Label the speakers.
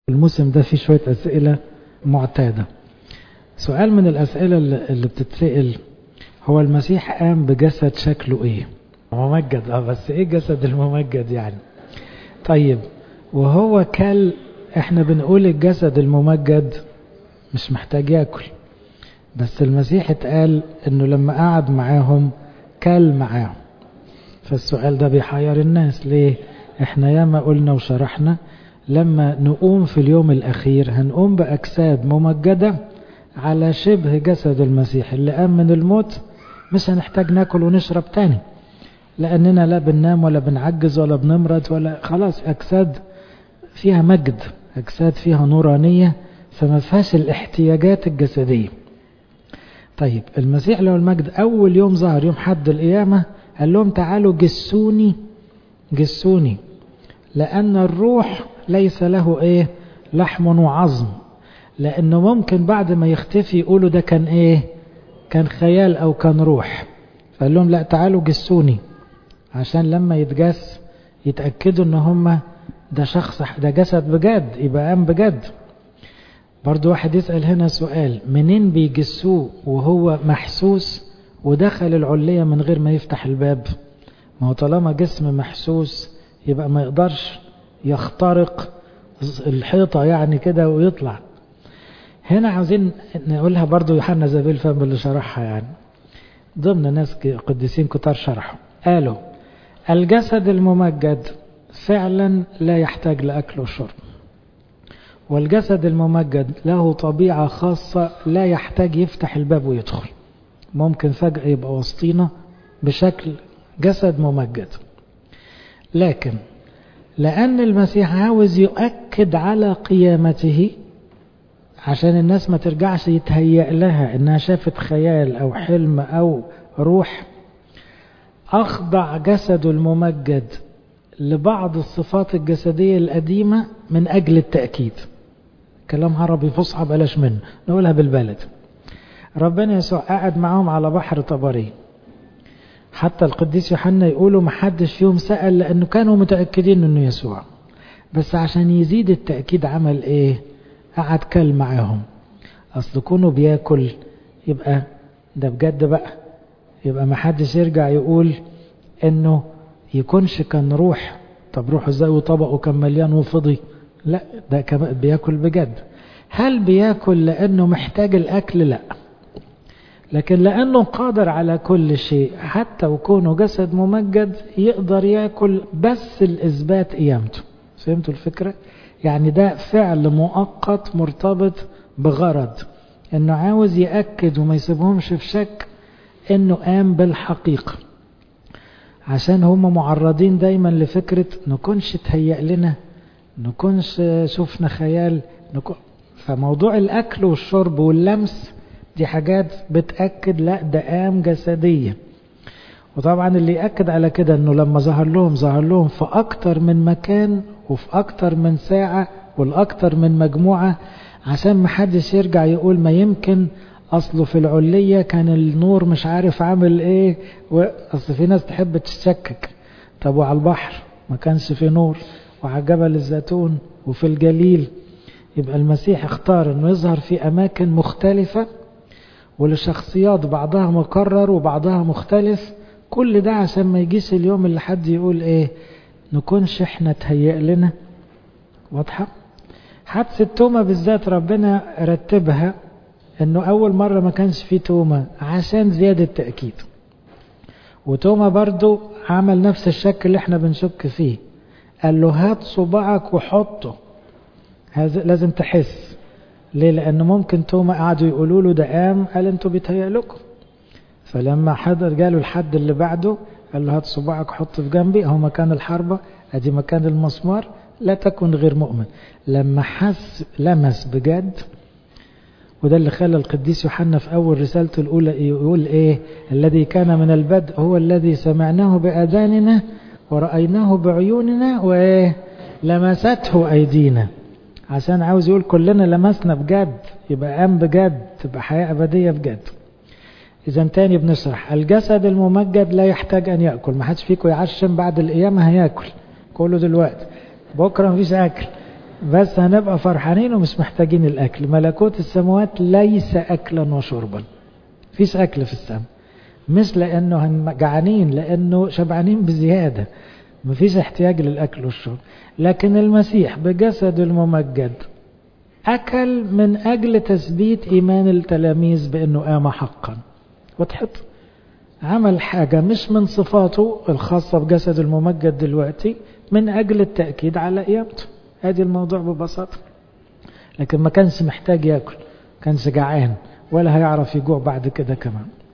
Speaker 1: الموسم ده فيه شوية أسئلة معتادة سؤال من الأسئلة اللي بتتسأل هو المسيح قام بجسد شكله ايه ممجد اه بس ايه جسد الممجد يعني طيب وهو كل احنا بنقول الجسد الممجد مش محتاج ياكل بس المسيح اتقال انه لما قعد معاهم كل معاهم فالسؤال ده بيحير الناس ليه احنا ياما قلنا وشرحنا لما نقوم في اليوم الاخير هنقوم باجساد ممجده على شبه جسد المسيح اللي قام من الموت مش هنحتاج ناكل ونشرب تاني لاننا لا بننام ولا بنعجز ولا بنمرض ولا خلاص اجساد فيها مجد اجساد فيها نورانيه فما فيهاش الاحتياجات الجسديه طيب المسيح له المجد اول يوم ظهر يوم حد القيامه قال لهم تعالوا جسوني جسوني لان الروح ليس له ايه لحم وعظم لانه ممكن بعد ما يختفي يقولوا ده كان ايه كان خيال او كان روح فقال لهم لا تعالوا جسوني عشان لما يتجس يتاكدوا ان هم ده شخص ده جسد بجد يبقى قام بجد برضو واحد يسأل هنا سؤال منين بيجسوه وهو محسوس ودخل العلية من غير ما يفتح الباب ما هو طالما جسم محسوس يبقى ما يقدرش يخترق الحيطة يعني كده ويطلع هنا عاوزين نقولها برضو يوحنا زبيل فهم اللي شرحها يعني ضمن ناس قديسين كتار شرحوا قالوا الجسد الممجد فعلا لا يحتاج لأكل وشرب والجسد الممجد له طبيعة خاصة لا يحتاج يفتح الباب ويدخل ممكن فجأة يبقى وسطينا بشكل جسد ممجد لكن لأن المسيح عاوز يؤكد على قيامته عشان الناس ما ترجعش يتهيأ لها انها شافت خيال او حلم او روح اخضع جسده الممجد لبعض الصفات الجسدية القديمة من اجل التأكيد كلام عربي فصحى بلاش منه نقولها بالبلد ربنا يسوع قاعد معاهم على بحر طبري حتى القديس يوحنا يقولوا محدش فيهم سأل لأنه كانوا متأكدين أنه يسوع بس عشان يزيد التأكيد عمل إيه قعد كل معاهم أصل كونه بياكل يبقى ده بجد بقى يبقى محدش يرجع يقول أنه يكونش كان روح طب روحه ازاي وطبقه كان مليان وفضي لا ده كمان بياكل بجد هل بياكل لأنه محتاج الأكل لا لكن لأنه قادر على كل شيء حتى وكونه جسد ممجد يقدر يأكل بس الإثبات قيامته فهمتوا الفكرة؟ يعني ده فعل مؤقت مرتبط بغرض انه عاوز يأكد وما يسيبهمش في شك انه قام بالحقيقة عشان هم معرضين دايما لفكرة نكونش تهيأ لنا نكونش شفنا خيال نكون فموضوع الأكل والشرب واللمس دي حاجات بتأكد لا ده قام جسديا وطبعا اللي يأكد على كده انه لما ظهر لهم ظهر لهم في اكتر من مكان وفي اكتر من ساعة والاكتر من مجموعة عشان محدش يرجع يقول ما يمكن اصله في العلية كان النور مش عارف عامل ايه اصل في ناس تحب تشكك طب وعلى البحر ما كانش في نور وعلى جبل الزيتون وفي الجليل يبقى المسيح اختار انه يظهر في اماكن مختلفة ولشخصيات بعضها مكرر وبعضها مختلف كل ده عشان ما يجيش اليوم اللي حد يقول ايه نكونش احنا تهيأ لنا واضحة حادثة توما بالذات ربنا رتبها انه اول مرة ما كانش فيه توما عشان زيادة تأكيد وتوما برضو عمل نفس الشك اللي احنا بنشك فيه قال له هات صباعك وحطه هذا لازم تحس ليه لانه ممكن توما قعدوا يقولوا له ده قام قال انتوا بيتهيأ لكم فلما حضر جاله الحد اللي بعده قال له هات صباعك حط في جنبي اهو مكان الحربة ادي مكان المسمار لا تكن غير مؤمن لما حس لمس بجد وده اللي خلى القديس يوحنا في اول رسالته الاولى يقول ايه الذي كان من البدء هو الذي سمعناه باذاننا ورأيناه بعيوننا وايه لمسته ايدينا عشان عاوز يقول كلنا لمسنا بجد يبقى قام بجد تبقى حياة ابدية بجد إذا تاني بنشرح الجسد الممجد لا يحتاج أن يأكل ما حدش فيكم يعشم بعد القيامة هياكل كله دلوقتي بكرة مفيش أكل بس هنبقى فرحانين ومش محتاجين الأكل ملكوت السماوات ليس أكلا وشربا فيش أكل في السماء مش لأنه جعانين لأنه شبعانين بزيادة مفيش احتياج للأكل والشرب لكن المسيح بجسد الممجد أكل من أجل تثبيت إيمان التلاميذ بأنه قام حقا وضحت عمل حاجة مش من صفاته الخاصة بجسد الممجد دلوقتي من أجل التأكيد على قيامته هذه الموضوع ببساطة لكن ما كانش محتاج يأكل كانش جعان ولا هيعرف يجوع بعد كده كمان